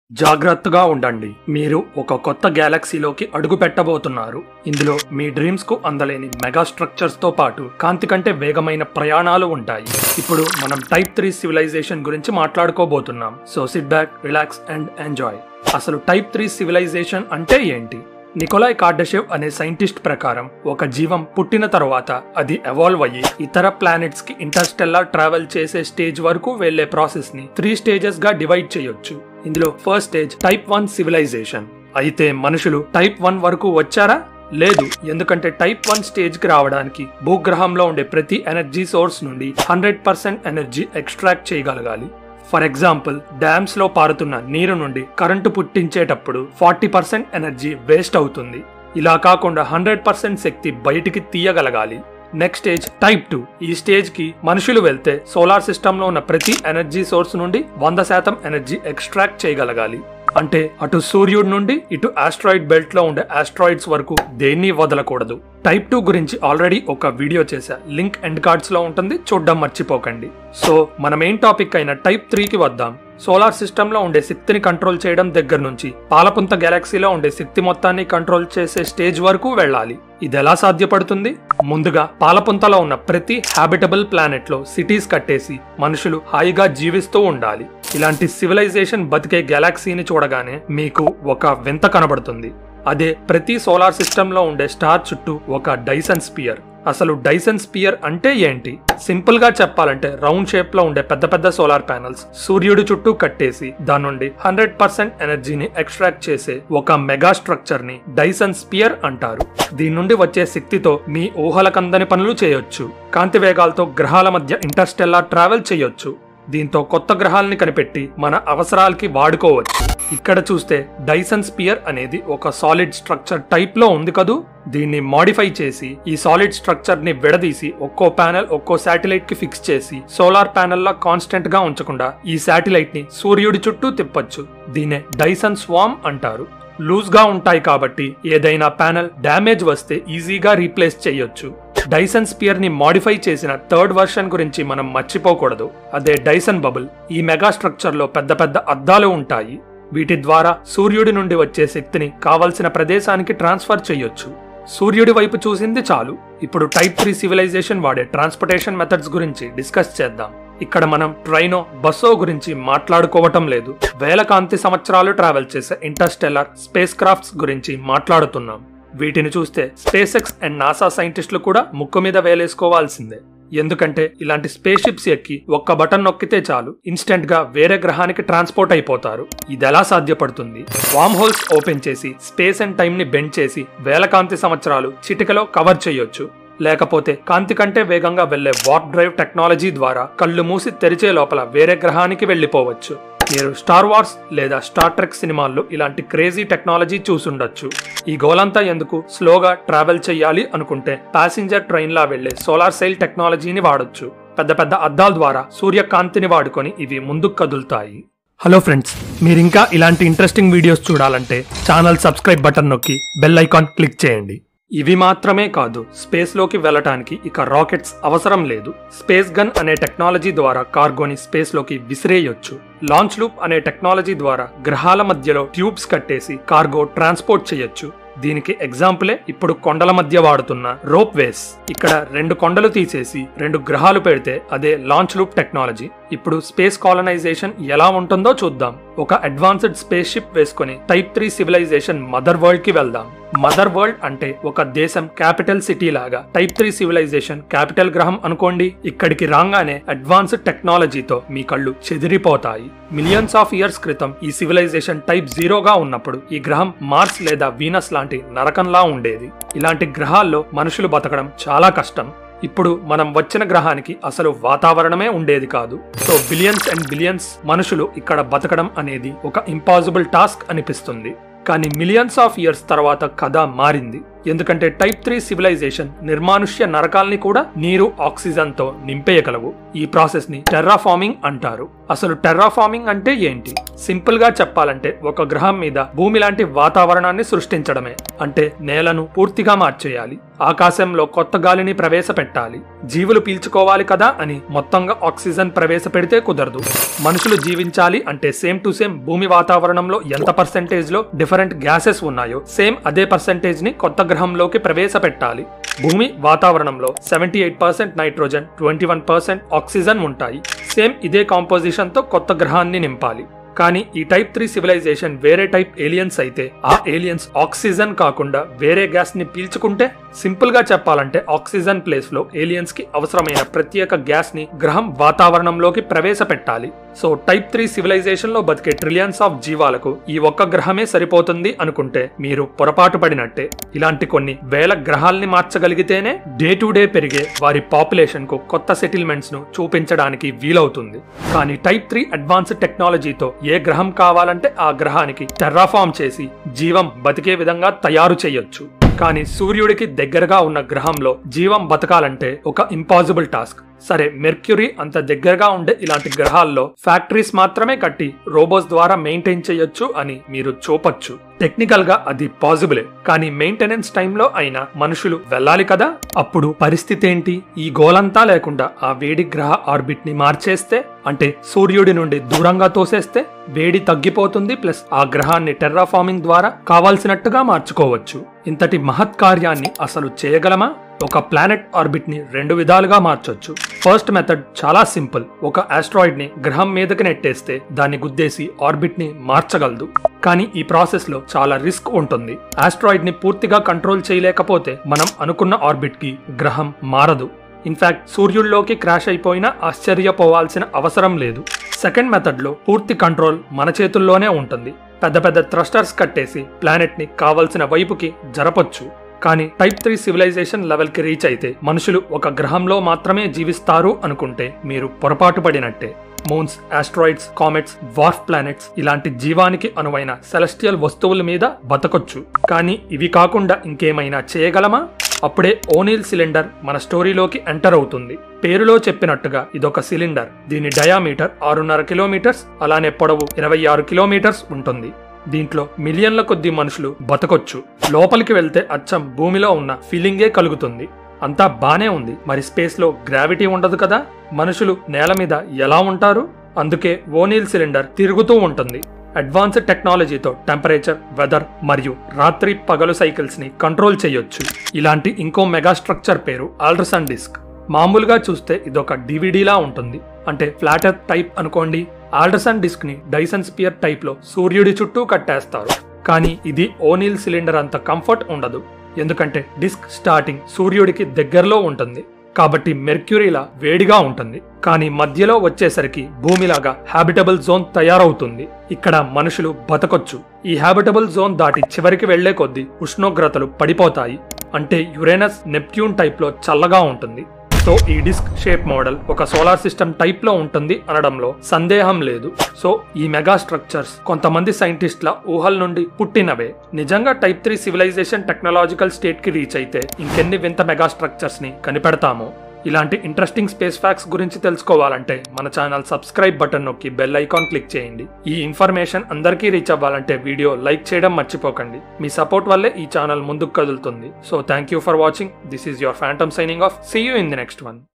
జాగ్రత్తగా ఉండండి మీరు ఒక కొత్త గ్యాలక్సీలోకి అడుగు పెట్టబోతున్నారు ఇందులో మీ డ్రీమ్స్ కు అందలేని మెగా స్ట్రక్చర్స్ తో పాటు కాంతి కంటే వేగమైన ప్రయాణాలు ఉంటాయి ఇప్పుడు మనం టైప్ త్రీ సివిలైజేషన్ గురించి మాట్లాడుకోబోతున్నాం so sit back relax and enjoy అసలు టైప్ త్రీ సివిలైజేషన్ అంటే ఏంటి నికోలాయ్ కార్డషేవ్ అనే సైంటిస్ట్ ప్రకారం ఒక జీవం పుట్టిన తర్వాత అది ఎవాల్వ్ అయ్యి ఇతర ప్లానెట్స్ కి ఇంటర్స్టెల్లార్ ట్రావెల్ చేసే స్టేజ్ వరకు వెళ్లే ప్రాసెస్ ని త్రీ స్టేజెస్ గా డివైడ్ చేయొచ్చు ఇందులో first stage type one civilization అయితే మనుషులు టైప్ వన్ వరకు వచ్చారా లేదు ఎందుకంటే టైప్ వన్ స్టేజ్ కి రావడానికి భూగ్రహంలో ఉండే ప్రతి ఎనర్జీ సోర్స్ నుండి హండ్రెడ్ పర్సెంట్ ఎనర్జీ ఎక్స్ట్రాక్ట్ చేయగలగాలి ఫర్ ఎగ్జాంపుల్ డ్యామ్స్ లో పారుతున్న నీరు నుండి కరెంటు పుట్టించేటప్పుడు ఫార్టీ పర్సెంట్ ఎనర్జీ వేస్ట్ అవుతుంది ఇలా కాకుండా హండ్రెడ్ పర్సెంట్ శక్తి బయటికి తీయగలగాలి నెక్స్ట్ స్టేజ్ టైప్ టూ ఈ స్టేజ్ కి మనుషులు వెళ్తే సోలార్ సిస్టమ్ లో ఉన్న ప్రతి ఎనర్జీ సోర్స్ నుండి వంద శాతం ఎనర్జీ ఎక్స్ట్రాక్ట్ చేయగలగాలి అంటే అటు సూర్యుడి నుండి ఇటు ఆస్ట్రాయిడ్ బెల్ట్ లో ఉండే ఆస్ట్రాయిడ్స్ వరకు దేన్ని వదలకూడదు టైప్ టూ గురించి ఆల్రెడీ ఒక వీడియో చేశా లింక్ ఎండ్ కార్డ్స్ లో ఉంటుంది చూడడం మర్చిపోకండి సో మన మెయిన్ టాపిక్ అయిన టైప్ త్రీకి వద్దాం సోలార్ సిస్టమ్ లో ఉండే శక్తిని కంట్రోల్ చేయడం దగ్గర నుంచి పాలపుంత గెలాక్సీలో ఉండే శక్తి మొత్తాన్ని కంట్రోల్ చేసే స్టేజ్ వరకు వెళ్ళాలి ఇది ఎలా సాధ్యపడుతుంది ముందుగా పాలపుంతలో ఉన్న ప్రతి హ్యాబిటబుల్ ప్లానెట్ లో సిటీస్ కట్టేసి మనుషులు హాయిగా జీవిస్తూ ఉండాలి ఇలాంటి సివిలైజేషన్ బతికే గెలాక్సీని చూడగానే మీకు ఒక వింత కనబడుతుంది అదే ప్రతి సోలార్ సిస్టమ్ లో ఉండే స్టార్ చుట్టూ ఒక డైసన్ స్పియర్ అసలు డైసన్ స్పియర్ అంటే ఏంటి సింపుల్ గా చెప్పాలంటే రౌండ్ షేప్ లో ఉండే పెద్ద పెద్ద సోలార్ ప్యానల్స్ సూర్యుడి చుట్టూ కట్టేసి దాని నుండి హండ్రెడ్ పర్సెంట్ ఎనర్జీని ఎక్స్ట్రాక్ట్ చేసే ఒక మెగా స్ట్రక్చర్ ని డైసన్ స్పియర్ అంటారు దీని నుండి వచ్చే శక్తితో మీ ఊహలకందని పనులు చేయొచ్చు కాంతి వేగాలతో గ్రహాల మధ్య ఇంటర్స్టెల్లార్ ట్రావెల్ చేయొచ్చు దీంతో కొత్త గ్రహాలని కనిపెట్టి మన అవసరాలకి వాడుకోవచ్చు ఇక్కడ చూస్తే డైసన్ స్పియర్ అనేది ఒక సాలిడ్ స్ట్రక్చర్ టైప్ లో ఉంది కదూ దీన్ని మాడిఫై చేసి ఈ సాలిడ్ స్ట్రక్చర్ ని విడదీసి ఒక్కో ప్యానెల్ ఒక్కో శాటిలైట్ కి ఫిక్స్ చేసి సోలార్ ప్యానెల్ లా కాన్స్టెంట్ గా ఉంచకుండా ఈ శాటిలైట్ ని సూర్యుడి చుట్టూ తిప్పొచ్చు దీన్నే డైసన్ స్వామ్ అంటారు లూజ్ గా ఉంటాయి కాబట్టి ఏదైనా ప్యానెల్ డ్యామేజ్ వస్తే ఈజీగా రీప్లేస్ చేయొచ్చు డైసన్ స్పియర్ ని మాడిఫై చేసిన థర్డ్ వర్షన్ గురించి మనం మర్చిపోకూడదు అదే డైసన్ బబుల్ ఈ మెగా స్ట్రక్చర్ లో పెద్ద పెద్ద అద్దాలు ఉంటాయి వీటి ద్వారా సూర్యుడి నుండి వచ్చే శక్తిని కావలసిన ప్రదేశానికి ట్రాన్స్ఫర్ చేయొచ్చు సూర్యుడి వైపు చూసింది చాలు ఇప్పుడు టైప్ త్రీ సివిలైజేషన్ వాడే ట్రాన్స్పోర్టేషన్ మెథడ్స్ గురించి డిస్కస్ చేద్దాం ఇక్కడ మనం ట్రైనో బస్సో గురించి మాట్లాడుకోవటం లేదు వేల కాంతి సంవత్సరాలు ట్రావెల్ చేసే ఇంటర్స్టెల్లార్ స్పేస్ క్రాఫ్ట్స్ గురించి మాట్లాడుతున్నాం వీటిని చూస్తే స్పేస్ ఎక్స్ అండ్ నాసా సైంటిస్టులు కూడా ముక్కు మీద వేలేసుకోవాల్సిందే ఎందుకంటే ఇలాంటి స్పేస్ షిప్స్ ఎక్కి ఒక్క బటన్ నొక్కితే చాలు ఇన్స్టెంట్ గా వేరే గ్రహానికి ట్రాన్స్పోర్ట్ అయిపోతారు ఇది ఎలా సాధ్యపడుతుంది వామ్ హోల్స్ ఓపెన్ చేసి స్పేస్ అండ్ టైం ని బెండ్ చేసి వేల కాంతి సంవత్సరాలు చిటికలో కవర్ చేయొచ్చు లేకపోతే కాంతి కంటే వేగంగా వెళ్లే వార్ప్ డ్రైవ్ టెక్నాలజీ ద్వారా కళ్ళు మూసి తెరిచే లోపల వేరే గ్రహానికి వెళ్లిపోవచ్చు మీరు స్టార్ వార్స్ లేదా స్టార్ ట్రెక్ సినిమాల్లో ఇలాంటి క్రేజీ టెక్నాలజీ చూసుండొచ్చు ఈ గోలంతా ఎందుకు స్లోగా ట్రావెల్ చెయ్యాలి అనుకుంటే ప్యాసింజర్ ట్రైన్ లా వెళ్లే సోలార్ సెల్ టెక్నాలజీని వాడొచ్చు పెద్ద పెద్ద అద్దాల ద్వారా సూర్యకాంతిని వాడుకొని ఇవి ముందుకు కదులుతాయి హలో ఫ్రెండ్స్ మీరు ఇంకా ఇలాంటి ఇంట్రెస్టింగ్ వీడియోస్ చూడాలంటే ఛానల్ సబ్స్క్రైబ్ బటన్ నొక్కి బెల్ ఐకాన్ క్లిక్ చేయండి ఇవి మాత్రమే కాదు స్పేస్ లోకి వెళ్ళటానికి ఇక రాకెట్స్ అవసరం లేదు స్పేస్ గన్ అనే టెక్నాలజీ ద్వారా కార్గోని స్పేస్ లోకి విసిరేయొచ్చు లాంచ్ లూప్ అనే టెక్నాలజీ ద్వారా గ్రహాల మధ్యలో ట్యూబ్స్ కట్టేసి కార్గో ట్రాన్స్పోర్ట్ చేయొచ్చు దీనికి ఎగ్జాంపులే ఇప్పుడు కొండల మధ్య వాడుతున్న రోప్ వేస్ ఇక్కడ రెండు కొండలు తీసేసి రెండు గ్రహాలు పెడితే అదే లాంచ్ లూప్ టెక్నాలజీ ఇప్పుడు స్పేస్ కాలనైజేషన్ ఎలా ఉంటుందో చూద్దాం ఒక అడ్వాన్స్డ్ స్పేస్ షిప్ వేసుకుని type three civilisation mother world కి వెళ్దాం మదర్ వరల్డ్ అంటే ఒక దేశం క్యాపిటల్ సిటీ లాగా టైప్ త్రీ సివిలైజేషన్ క్యాపిటల్ గ్రహం అనుకోండి ఇక్కడికి రాగానే అడ్వాన్స్డ్ టెక్నాలజీతో మీ కళ్ళు చెదిరిపోతాయి మిలియన్స్ ఆఫ్ ఇయర్స్ క్రితం ఈ సివిలైజేషన్ టైప్ జీరోగా ఉన్నప్పుడు ఈ గ్రహం మార్స్ లేదా వీనస్ లాంటి నరకంలా ఉండేది ఇలాంటి గ్రహాల్లో మనుషులు బతకడం చాలా కష్టం ఇప్పుడు మనం వచ్చిన గ్రహానికి అసలు వాతావరణమే ఉండేది కాదు సో బిలియన్స్ అండ్ బిలియన్స్ మనుషులు ఇక్కడ బతకడం అనేది ఒక ఇంపాసిబుల్ టాస్క్ అనిపిస్తుంది కానీ మిలియన్స్ ఆఫ్ ఇయర్స్ తర్వాత కథ మారింది ఎందుకంటే టైప్ త్రీ సివిలైజేషన్ నిర్మానుష్య నరకాల్ని కూడా నీరు ఆక్సిజన్ తో నింపేయగలవు ఈ ప్రాసెస్ ని టెర్రాఫార్మింగ్ అంటారు అసలు టెర్రాఫార్మింగ్ అంటే ఏంటి సింపుల్ గా చెప్పాలంటే ఒక గ్రహం మీద భూమి లాంటి వాతావరణాన్ని సృష్టించడమే అంటే నేలను పూర్తిగా మార్చేయాలి ఆకాశంలో కొత్త గాలిని ప్రవేశపెట్టాలి జీవులు పీల్చుకోవాలి కదా అని మొత్తంగా ఆక్సిజన్ ప్రవేశపెడితే కుదరదు మనుషులు జీవించాలి అంటే సేమ్ టు సేమ్ భూమి వాతావరణంలో ఎంత పర్సెంటేజ్ లో డిఫరెంట్ గ్యాసెస్ ఉన్నాయో సేమ్ అదే పర్సెంటేజ్ ని కొత్త గ్రహంలోకి ప్రవేశపెట్టాలి భూమి వాతావరణంలో seventy eight percent nitrogen twenty one percent oxygen ఉంటాయి సేమ్ ఇదే కాంపోజిషన్ తో కొత్త గ్రహాన్ని నింపాలి కానీ ఈ టైప్ త్రీ సివిలైజేషన్ వేరే టైప్ ఏలియన్స్ అయితే ఆ ఏలియన్స్ ఆక్సిజన్ కాకుండా వేరే గ్యాస్ ని పీల్చుకుంటే సింపుల్ గా చెప్పాలంటే ఆక్సిజన్ ప్లేస్ లో ఏలియన్స్ కి అవసరమైన ప్రత్యేక గ్యాస్ ని గ్రహం వాతావరణంలోకి ప్రవేశపెట్టాలి సో టైప్ త్రీ సివిలైజేషన్ లో బతికే ట్రిలియన్స్ ఆఫ్ జీవాలకు ఈ ఒక్క గ్రహమే సరిపోతుంది అనుకుంటే మీరు పొరపాటు పడినట్టే ఇలాంటి కొన్ని వేల గ్రహాల్ని మార్చగలిగితేనే డే టు డే పెరిగే వారి పాపులేషన్ కు కొత్త సెటిల్మెంట్స్ ను చూపించడానికి వీలవుతుంది కానీ టైప్ త్రీ అడ్వాన్స్డ్ టెక్నాలజీతో ఏ గ్రహం కావాలంటే ఆ గ్రహానికి టెర్రాఫామ్ చేసి జీవం బతికే విధంగా తయారు చేయొచ్చు కానీ సూర్యుడికి దగ్గరగా ఉన్న గ్రహంలో జీవం బతకాలంటే ఒక ఇంపాసిబుల్ టాస్క్ సరే మెర్క్యూరీ అంత దగ్గరగా ఉండే ఇలాంటి గ్రహాల్లో ఫ్యాక్టరీస్ మాత్రమే కట్టి రోబోస్ ద్వారా మెయింటైన్ చేయొచ్చు అని మీరు చూపొచ్చు టెక్నికల్ గా అది పాసిబులే కానీ మెయింటెనెన్స్ టైంలో అయినా మనుషులు వెళ్ళాలి కదా అప్పుడు పరిస్థితి ఏంటి ఈ గోలంతా లేకుండా ఆ వేడి గ్రహ ఆర్బిట్ ని మార్చేస్తే అంటే సూర్యుడి నుండి దూరంగా తోసేస్తే వేడి తగ్గిపోతుంది ప్లస్ ఆ గ్రహాన్ని టెర్రాఫార్మింగ్ ద్వారా కావాల్సినట్టుగా మార్చుకోవచ్చు ఇంతటి మహత్ కార్యాన్ని అసలు చేయగలమా ఒక ప్లానెట్ ఆర్బిట్ ని రెండు విధాలుగా మార్చొచ్చు ఫస్ట్ మెథడ్ చాలా సింపుల్ ఒక ఆస్ట్రాయిడ్ ని గ్రహం మీదకి నెట్టేస్తే దాన్ని గుద్దేసి ఆర్బిట్ ని మార్చగలదు కానీ ఈ ప్రాసెస్ లో చాలా రిస్క్ ఉంటుంది ఆస్ట్రాయిడ్ ని పూర్తిగా కంట్రోల్ చేయలేకపోతే మనం అనుకున్న ఆర్బిట్ కి గ్రహం మారదు ఇన్ఫాక్ట్ సూర్యుల్లోకి క్రాష్ అయిపోయినా ఆశ్చర్యపోవాల్సిన అవసరం లేదు సెకండ్ మెథడ్ లో పూర్తి కంట్రోల్ మన చేతుల్లోనే ఉంటుంది పెద్ద పెద్ద థ్రస్టర్స్ కట్టేసి ప్లానెట్ ని కావలసిన వైపుకి జరపొచ్చు కానీ టైప్ త్రీ సివిలైజేషన్ లెవెల్ కి రీచ్ అయితే మనుషులు ఒక గ్రహంలో మాత్రమే జీవిస్తారు అనుకుంటే మీరు పొరపాటు పడినట్టే moons asteroids comets dwarf planets ఇలాంటి జీవానికి అనువైన సెలస్టియల్ వస్తువుల మీద బతకొచ్చు కానీ ఇవి కాకుండా ఇంకేమైనా చేయగలమా అప్పుడే ఓనీల్ సిలిండర్ మన స్టోరీలోకి ఎంటర్ అవుతుంది పేరులో చెప్పినట్టుగా ఇదొక సిలిండర్ దీని డయామీటర్ ఆరున్నర కిలోమీటర్స్ అలానే పొడవు ఇరవై ఆరు కిలోమీటర్స్ ఉంటుంది దీంట్లో మిలియన్ల కొద్ది మనుషులు బతకొచ్చు లోపలికి వెళ్తే అచ్చం భూమిలో ఉన్న ఫీలింగే కలుగుతుంది అంతా బానే ఉంది మరి స్పేస్ లో గ్రావిటీ ఉండదు కదా మనుషులు నేల మీద ఎలా ఉంటారు అందుకే ఓనీల్ సిలిండర్ తిరుగుతూ ఉంటుంది అడ్వాన్స్డ్ టెక్నాలజీతో టెంపరేచర్ వెదర్ మరియు రాత్రి పగలు సైకిల్స్ ని కంట్రోల్ చేయొచ్చు ఇలాంటి ఇంకో మెగా స్ట్రక్చర్ పేరు ఆల్ట్రసన్ డిస్క్ మామూలుగా చూస్తే ఇదొక డివిడీలా ఉంటుంది అంటే ఫ్లాటర్ టైప్ అనుకోండి ఆల్డర్సన్ డిస్క్ ని డైసన్ స్పియర్ టైప్ లో సూర్యుడి చుట్టూ కట్టేస్తారు కానీ ఇది ఓనీల్ సిలిండర్ అంత కంఫర్ట్ ఉండదు ఎందుకంటే డిస్క్ స్టార్టింగ్ సూర్యుడికి దగ్గరలో ఉంటుంది కాబట్టి మెర్క్యూరీలా వేడిగా ఉంటుంది కానీ మధ్యలో వచ్చేసరికి భూమిలాగా హ్యాబిటబుల్ జోన్ తయారవుతుంది ఇక్కడ మనుషులు బతకొచ్చు ఈ హ్యాబిటబుల్ జోన్ దాటి చివరికి వెళ్లే కొద్దీ ఉష్ణోగ్రతలు పడిపోతాయి అంటే యురేనస్ నెప్ట్యూన్ టైప్ లో చల్లగా ఉంటుంది సో ఈ డిస్క్ షేప్ మోడల్ ఒక సోలార్ సిస్టమ్ టైప్ లో ఉంటుంది అనడంలో సందేహం లేదు సో ఈ మెగా స్ట్రక్చర్స్ కొంతమంది సైంటిస్ట్ల ఊహల నుండి పుట్టినవే నిజంగా type three civilization technological state కి రీచ్ అయితే ఇంకెన్ని వింత మెగా స్ట్రక్చర్స్ ని కనిపెడతామో ఇలాంటి ఇంట్రెస్టింగ్ స్పేస్ ఫ్యాక్స్ గురించి తెలుసుకోవాలంటే మన ఛానల్ సబ్స్క్రైబ్ బటన్ నొక్కి బెల్ ఐకాన్ క్లిక్ చేయండి ఈ ఇన్ఫర్మేషన్ అందరికీ రీచ్ అవ్వాలంటే వీడియో లైక్ చేయడం మర్చిపోకండి మీ సపోర్ట్ వల్లే ఈ ఛానల్ ముందుకు కదులుతుంది so thank you for watching this is your phantom signing off see you in the next one